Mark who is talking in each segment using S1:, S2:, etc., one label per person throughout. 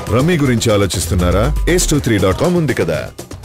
S1: rummy గురించి ఆలోచిస్తున్నారా ace two three dot com ఉంది కదా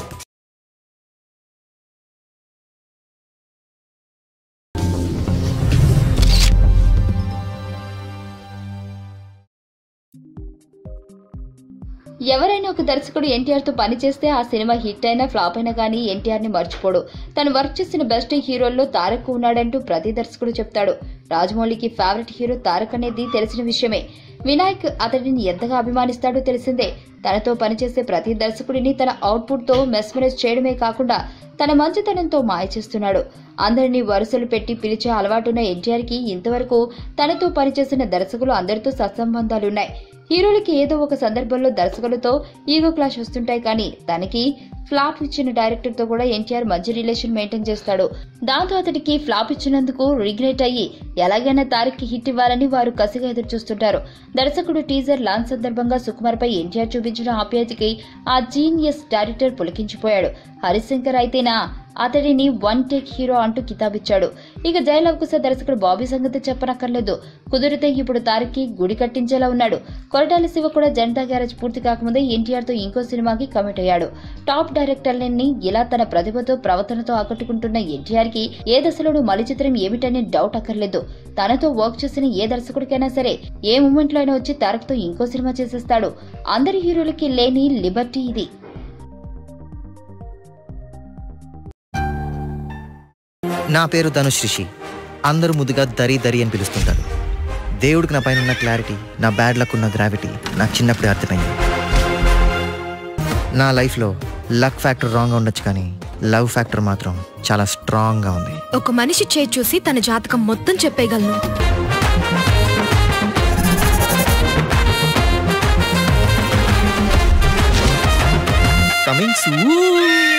S2: ఎవరైనా ఒక దర్శకుడు ఎన్టీఆర్ తో పనిచేస్తే ఆ సినిమా హిట్ అయినా ఫ్లాప్ అయినా కానీ ఎన్టీఆర్ ని మర్చిపోడు తను వర్క్ చేసిన బెస్ట్ హీరోల్లో తారక్ ఉన్నాడంటూ ప్రతి దర్శకుడు చెప్తాడు రాజమౌళికి ఫేవరెట్ హీరో తారక్ అనేది తెలిసిన విషయమే వినాయక్ అతడిని ఎంతగా అభిమానిస్తాడో తెలిసిందే తనతో పనిచేసే ప్రతి దర్శకుడిని తన అవుట్పుట్ తో మెస్మరైజ్ చేయడమే కాకుండా తన మంచితనంతో మాయ చేస్తున్నాడు అందరినీ వరుసలు పెట్టి పిలిచే అలవాటున్న ఎన్టీఆర్ కి ఇంతవరకు తనతో పనిచేసిన దర్శకులు అందరితో సత్సంబంధాలున్నాయి హీరోలకి ఏదో ఒక సందర్భంలో దర్శకులతో ఈగో క్లాష్ వస్తుంటాయి కానీ తనకి ఫ్లాప్ ఇచ్చిన డైరెక్టర్ తో కూడా ఎన్టీఆర్ మంచి రిలేషన్ మెయింటైన్ చేస్తాడు దాంతో అతడికి ఫ్లాప్ ఇచ్చినందుకు రిగ్రెట్ అయ్యి ఎలాగైనా తారక్కి హిట్ ఇవ్వాలని వారు కసిగా ఎదురు చూస్తుంటారు దర్శకుడు టీజర్ లాంచ్ సందర్భంగా సుకుమార్ పై ఎన్టీఆర్ చూపించిన ఆప్యాయతకి ఆ జీనియస్ డైరెక్టర్ పులకించిపోయాడు హరిశంకర్ అయితేనా అతడిని వన్ టేక్ హీరో అంటూ కితాబిచ్చాడు ఇక జయలవకుశ దర్శకుడు బాబీ సంగతి చెప్పనక్కర్లేదు కుదిరితే ఇప్పుడు తారక్కి గుడి కట్టించేలా ఉన్నాడు కొరటాల శివ కూడా జనతా గ్యారేజ్ పూర్తి కాకముందే ఎన్టీఆర్ తో ఇంకో సినిమాకి కమిట్ అయ్యాడు టాప్ డైరెక్టర్లని ఇలా తన ప్రతిభతో ప్రవర్తనతో ఆకట్టుకుంటున్న ఎన్టీఆర్ కి ఏ దశలోనూ మలి చిత్రం ఏమిటనే డౌట్ అక్కర్లేదు తనతో వర్క్ చేసిన ఏ దర్శకుడికైనా సరే ఏ మూమెంట్ లో అయినా వచ్చి తారక్ తో ఇంకో సినిమా చేసేస్తాడు అందరి హీరోలకి లేని లిబర్టీ ఇది
S3: నా పేరు ధనుష్ రిషి అందరూ ముద్దుగా దరి దరి అని పిలుస్తుంటారు దేవుడికి నా పైన ఉన్న క్లారిటీ నా బ్యాడ్ లక్ ఉన్న గ్రావిటీ నాకు చిన్నప్పుడే అర్థమైంది నా లైఫ్లో లక్ ఫ్యాక్టర్ రాంగ్గా ఉండొచ్చు కానీ లవ్ ఫ్యాక్టర్ మాత్రం చాలా స్ట్రాంగ్గా ఉంది
S4: ఒక మనిషి చేయి చూసి తన జాతకం మొత్తం చెప్పేయగలను
S3: కమింగ్ సూన్